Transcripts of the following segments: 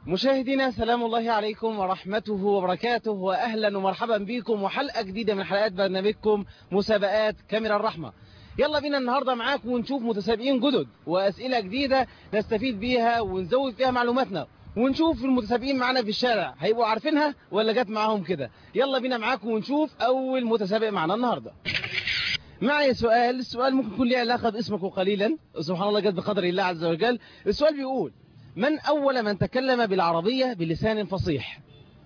مشاهدينا سلام الله عليكم ورحمته وبركاته وأهلا ومرحبا بكم وحلقة جديدة من حلقات برنامجكم مسابقات كاميرا الرحمة يلا بينا النهاردة معاكم ونشوف متسابقين جدد وأسئلة جديدة نستفيد بيها ونزود فيها معلوماتنا ونشوف المتسابقين معانا في الشارع هيبقوا عارفينها ولا جت معاهم كده يلا بينا معاكم ونشوف أول متسابق معنا النهاردة معي سؤال السؤال ممكن يكون له علاقة باسمك قليلا سبحان الله جد بقدر الله عز وجل السؤال بيقول من أول من تكلم بالعربية بلسان فصيح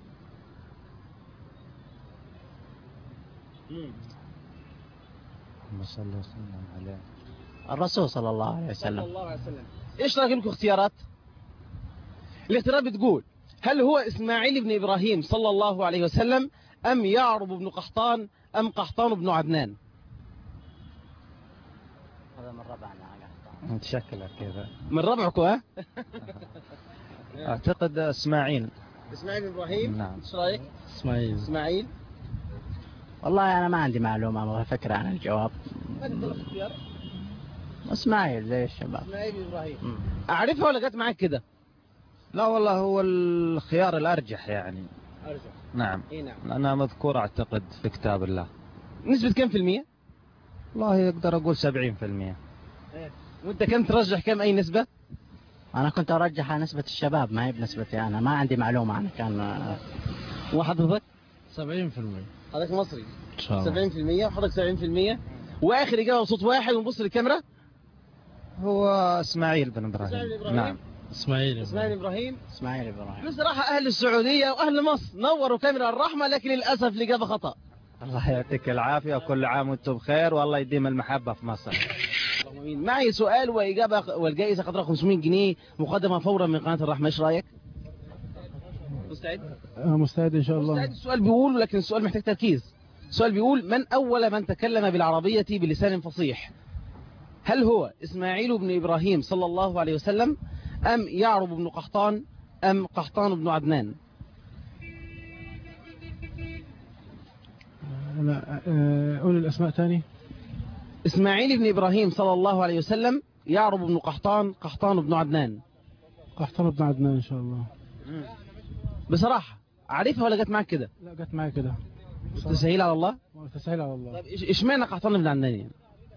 اللهم صل وسلم عليه الرسول صلى الله عليه صلى وسلم الله عليه وسلم ايش رايك لكم اختيارات الاختيارات بتقول هل هو اسماعيل بن ابراهيم صلى الله عليه وسلم ام يعرب بن قحطان ام قحطان بن عدنان هذا من ربعنا متشكلة كذا من ربعكم ها اعتقد اسماعيل اسماعيل بن ابراهيم نعم. ايش رايك اسماعيل اسماعيل والله أنا ما عندي معلومة ولا فكرة عن الجواب اسماعيل زي الشباب اسماعيل بن ابراهيم مم. اعرفها ولا جت معاك كده لا والله هو الخيار الارجح يعني ارجع نعم اي نعم لانها مذكورة اعتقد في كتاب الله نسبة كم في المية والله اقدر اقول 70% وانت كم ترجح كم اي نسبة أنا كنت أرجح على نسبة الشباب ما هي بنسبتي أنا ما عندي معلومة عن كان وحضرتك 70% ان حضرتك مصري شاء 70% وحضرتك 70% واخر اجابه بصوت واحد ونبص للكاميرا هو اسماعيل بن ابراهيم إسماعيل بن إبراهيم؟ نعم اسماعيل اسماعيل ابراهيم إسماعيل إبراهيم بصراحه اهل السعوديه واهل مصر نوروا كاميرا الرحمه لكن للاسف الاجابه خطا الله يعطيك العافية وكل عام وانتم بخير والله يديم المحبة في مصر اللهم آمين. معي سؤال واجابه والجائزه قدرها 500 جنيه مقدمه فورا من قناه الرحمه ايش رايك مستعد مستعد ان شاء مستعد الله السؤال بيقول لكن السؤال محتاج تركيز السؤال بيقول من اول من تكلم بالعربيه بلسان فصيح هل هو اسماعيل بن ابراهيم صلى الله عليه وسلم ام يعرب بن قحطان ام قحطان بن عدنان لا آه، قول الاسماء تاني إسماعيل بن إبراهيم صلى الله عليه وسلم يعرب بن قحطان قحطان بن عدنان قحطان بن عدنان ان شاء الله بصراحة عارفها ولا جت معاك كده لا جت معايا كده تسهيل على الله تسهيل على الله طيب إيش- اشمعنى قحطان بن عدنان يعني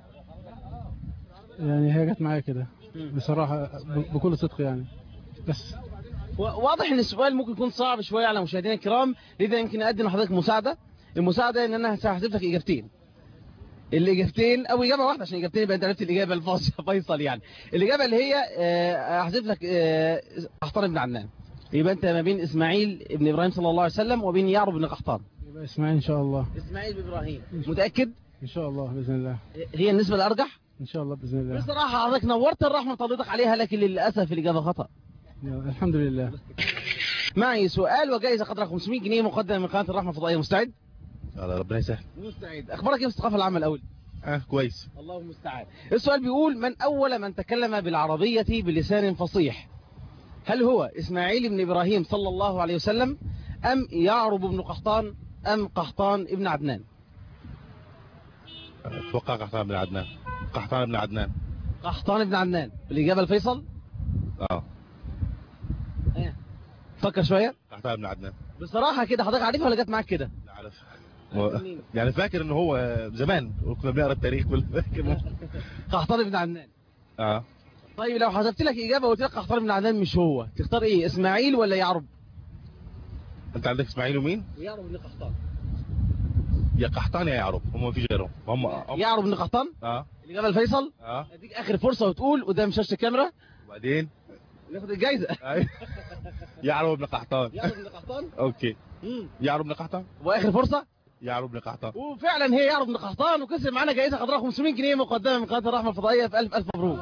يعني هي جت معايا كده بصراحة ب- بكل صدق يعني بس و- واضح ان السؤال ممكن يكون صعب شوية على مشاهدينا الكرام لذا يمكن اقدم لحضرتك مساعدة المساعدة ان انا هحذف لك اجابتين الاجابتين او اجابه واحده عشان اجابتين يبقى انت عرفت الاجابه الفاصله فيصل يعني الاجابه اللي هي آه، هحذف لك آه، قحطان بن عدنان يبقى انت ما بين اسماعيل بن ابراهيم صلى الله عليه وسلم وبين يعرب بن قحطان يبقى اسماعيل ان شاء الله اسماعيل بن ابراهيم متاكد ان شاء الله باذن الله هي النسبه الارجح ان شاء الله باذن الله بصراحه حضرتك نورت الرحمه طلتك عليها لكن للاسف الاجابه خطا يلا، الحمد لله معي سؤال وجائزه قدرها 500 جنيه مقدمه من قناه الرحمه الفضائيه مستعد الله ربنا يسهل مستعد اخبارك ايه في الثقافه العامه الاول اه كويس الله المستعان السؤال بيقول من أول من تكلم بالعربية بلسان فصيح هل هو إسماعيل بن إبراهيم صلى الله عليه وسلم أم يعرب بن قحطان أم قحطان ابن عدنان اتوقع قحطان بن عدنان قحطان بن عدنان قحطان ابن عدنان الإجابة الفيصل اه فكر شوية قحطان بن عدنان بصراحة كده حضرتك عارفها ولا جت معاك كده لا عارف هو- يعني فاكر ان هو زمان كنا بنقرا التاريخ ولا فاكر قحطان ابن عدنان اه طيب لو حذفت لك إجابة وقلت لك قحطان ابن عدنان مش هو تختار إيه إسماعيل ولا يعرب انت عندك اسماعيل ومين يعرب بن قحطان يا قحطان يا يعرب هم ما فيش غيرهم هم هم- يعرب بن قحطان اه الإجابة الفيصل اه أديك آخر فرصة وتقول قدام شاشة الكاميرا وبعدين ناخد الجايزة أيوة. يعرب بن قحطان يعرب بن قحطان اوكي مم. يعرب بن قحطان واخر فرصه يعرب بن قحطان وفعلا هي يعرب بن قحطان وكسب معانا جائزه قدرها 500 جنيه مقدمه من قناه الرحمه الفضائيه في الف الف مبروك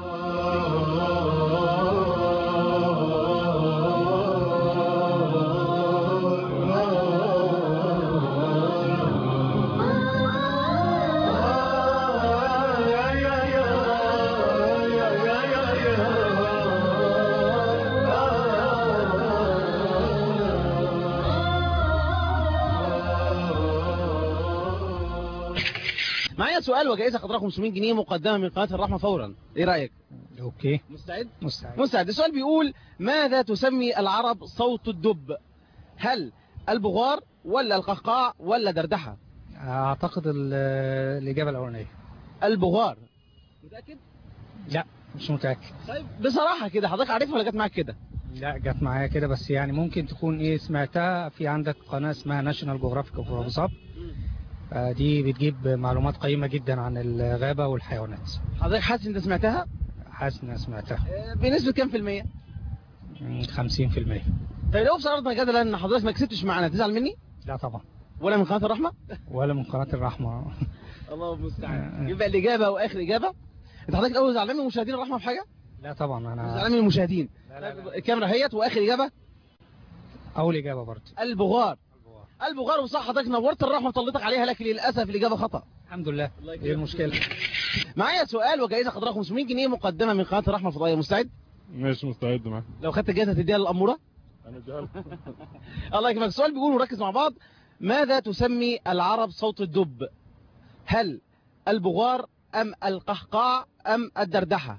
معايا سؤال وجائزه قدرها 500 جنيه مقدمه من قناه الرحمه فورا ايه رايك اوكي مستعد مستعد مستعد السؤال بيقول ماذا تسمي العرب صوت الدب هل البغار ولا القهقاع ولا دردحة اعتقد ال- الاجابه الاولانيه البغار متأكد لا مش متاكد طيب بصراحة كده حضرتك عارفها ولا جت معاك كده لا جت معايا كده بس يعني ممكن تكون ايه سمعتها في عندك قناه اسمها ناشونال جغرافيك اوف واتساب دي بتجيب معلومات قيمه جدا عن الغابه والحيوانات حضرتك حاسس انت سمعتها حاسس اني سمعتها آه، بنسبة كام في المية مم، 50% طيب لو افترضنا جدلا ان حضرتك ما كسبتش معانا تزعل مني لا طبعا ولا من قناة الرحمة ولا من قناه الرحمه الله المستعان يبقى الإجابة وآخر إجابة أنت حضرتك الأول زعلان من مشاهدين الرحمة في حاجة؟ لا طبعا انا زعلان من المشاهدين لا لا لا. الكاميرا هيت وآخر إجابة اول اجابه برضه البغار البغار وصح حضرتك نورت الرحمة وطلتك عليها لكن للأسف الإجابة خطأ الحمد لله ايه المشكله معايا سؤال وجائزة قدرها 500 جنيه مقدمة من قناة الرحمة الفضائية مستعد؟ ماشي مستعد معاك لو خدت الجائزة تديها للأمورة؟ انا اديها الله يكرمك السؤال بيقول ونركز مع بعض ماذا تسمي العرب صوت الدب؟ هل البغار أم القهقاع أم الدردحة؟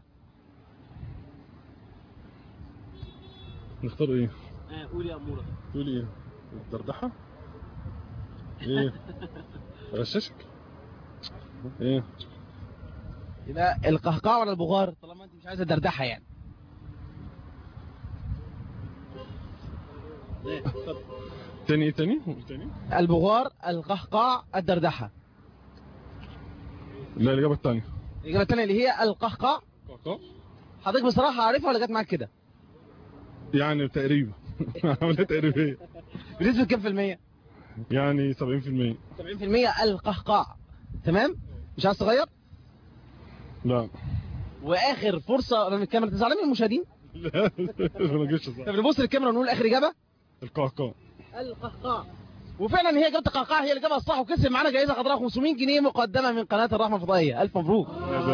نختار ايه قول يا أمورة تقول ايه الدردحه ايه غششك ايه يبقى القهقاع ولا البغار طالما انت مش عايزه الدردحه يعني تاني ايه تاني تاني البغار القهقاع الدردحه لا الاجابه الثانيه الاجابه الثانيه اللي هي القهقاع حضرتك بصراحه عارفها ولا جت معاك كده يعني تقريبا عمليه تقريبيه بنسبه كام في الميه يعني 70% 70% القهقاع تمام مش عايز تغير لا واخر فرصه من الكاميرا تزعلان من المشاهدين لا ما جيتش صح طب نبص للكاميرا ونقول اخر اجابه القهقه القهقاع وفعلا هي اجابه القهقاع هي الاجابه الصح وكسب معانا جائزه قدرها 500 جنيه مقدمه من قناه الرحمه الفضائيه الف مبروك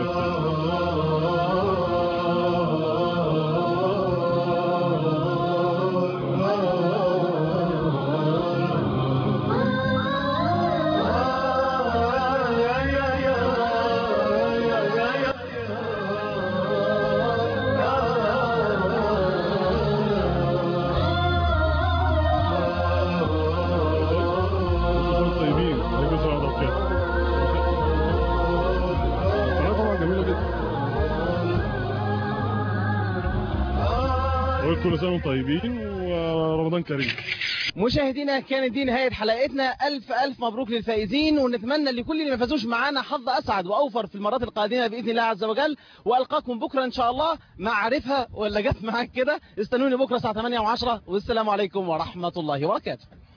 طيبين عليكم السلام ورحمه الله وبركاته طبعا جميله جدا أقول كل سنه وانتم طيبين ورمضان كريم مشاهدينا كانت دي نهاية حلقتنا ألف ألف مبروك للفائزين ونتمنى لكل اللي ما فازوش معانا حظ أسعد وأوفر في المرات القادمة بإذن الله عز وجل وألقاكم بكرة إن شاء الله مع عارفها ولا جت معاك كده استنوني بكرة الساعة 8 و10 والسلام عليكم ورحمة الله وبركاته